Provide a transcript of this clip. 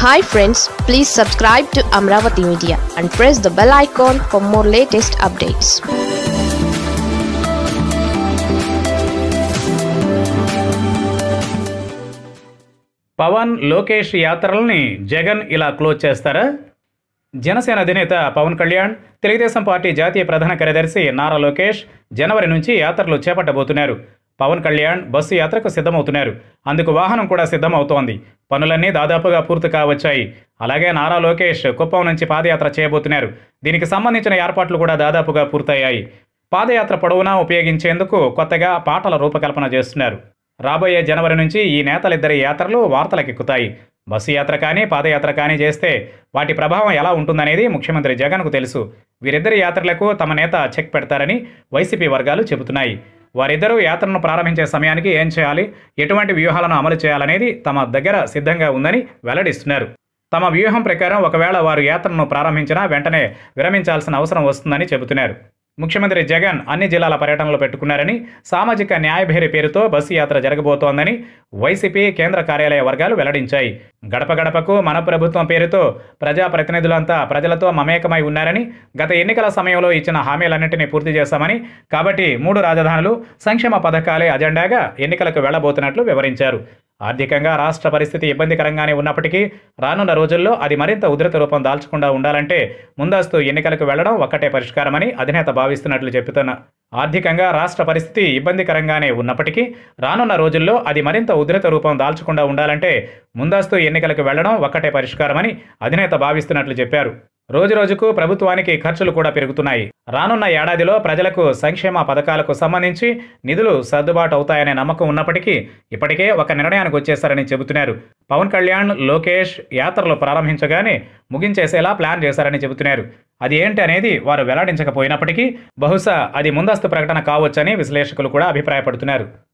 hi friends please subscribe to Amaravati media and press the bell icon for more latest updates Pawan Lokesh యాత్రల్ని జగన్ ఇలా close చేస్తారా జనసేన అధినేత Pawan Kalyan Telugu Desam party జాతీయ ప్రధాన కార్యదర్శి నారా లోకేష్ జనవరి నుంచి యాత్రలు చేపట్టబోతున్నారు పవన్ కళ్యాణ్ బస్సు యాత్రకు సిద్ధమవుతున్నారు అందుకు వాహనం కూడా సిద్ధమవుతోంది పనులన్నీ దాదాపుగా పూర్తి కావచ్చాయి అలాగే నారా లోకేష్ కుప్పం నుంచి పాదయాత్ర చేయబోతున్నారు దీనికి సంబంధించిన ఏర్పాట్లు కూడా దాదాపుగా పూర్తయ్యాయి పాదయాత్ర పొడవునా ఉపయోగించేందుకు కొత్తగా పాటల రూపకల్పన చేస్తున్నారు రాబోయే జనవరి నుంచి ఈ నేతలిద్దరి యాత్రలు వార్తలకెక్కుతాయి బస్సు యాత్ర కానీ పాదయాత్ర కానీ చేస్తే వాటి ప్రభావం ఎలా ఉంటుందనేది ముఖ్యమంత్రి జగన్కు తెలుసు వీరిద్దరి యాత్రలకు తమ నేత చెక్ పెడతారని వైసీపీ వర్గాలు చెబుతున్నాయి వారిద్దరూ యాత్రను ప్రారంభించే సమయానికి ఏం చేయాలి ఎటువంటి వ్యూహాలను అమలు చేయాలనేది తమ దగ్గర సిద్ధంగా ఉందని వెల్లడిస్తున్నారు తమ వ్యూహం ప్రకారం ఒకవేళ వారు యాత్రను ప్రారంభించినా వెంటనే విరమించాల్సిన అవసరం వస్తుందని చెబుతున్నారు ముఖ్యమంత్రి జగన్ అన్ని జిల్లాల పర్యటనలు పెట్టుకున్నారని సామాజిక న్యాయభేరి పేరుతో బస్సు యాత్ర జరగబోతోందని వైసీపీ కేంద్ర కార్యాలయ వర్గాలు వెల్లడించాయి గడప గడపకు మన ప్రభుత్వం పేరుతో ప్రజాప్రతినిధులంతా ప్రజలతో మమేకమై ఉన్నారని గత ఎన్నికల సమయంలో ఇచ్చిన హామీలన్నింటినీ పూర్తి చేశామని కాబట్టి మూడు రాజధానులు సంక్షేమ పథకాలే అజెండాగా ఎన్నికలకు వెళ్లబోతున్నట్లు వివరించారు ఆర్థికంగా రాష్ట్ర పరిస్థితి ఇబ్బందికరంగానే ఉన్నప్పటికీ రానున్న రోజుల్లో అది మరింత ఉధృత రూపం దాల్చకుండా ఉండాలంటే ముందస్తు ఎన్నికలకు వెళ్లడం ఒక్కటే పరిష్కారమని అధినేత భావిస్తున్నట్లు చెబుతున్న ఆర్థికంగా రాష్ట్ర పరిస్థితి ఇబ్బందికరంగానే ఉన్నప్పటికీ రానున్న రోజుల్లో అది మరింత ఉధృత రూపం దాల్చకుండా ఉండాలంటే ముందస్తు ఎన్నికలకు వెళ్లడం ఒక్కటే పరిష్కారమని అధినేత భావిస్తున్నట్లు చెప్పారు రోజురోజుకు ప్రభుత్వానికి ఖర్చులు కూడా పెరుగుతున్నాయి రానున్న ఏడాదిలో ప్రజలకు సంక్షేమ పథకాలకు సంబంధించి నిధులు సర్దుబాటు అవుతాయనే నమ్మకం ఉన్నప్పటికీ ఇప్పటికే ఒక నిర్ణయానికి వచ్చేశారని చెబుతున్నారు పవన్ కళ్యాణ్ లోకేష్ యాత్రలు ప్రారంభించగానే ముగించేసేలా ప్లాన్ చేశారని చెబుతున్నారు అది ఏంటి అనేది వారు వెల్లడించకపోయినప్పటికీ బహుశా అది ముందస్తు ప్రకటన కావచ్చని విశ్లేషకులు కూడా అభిప్రాయపడుతున్నారు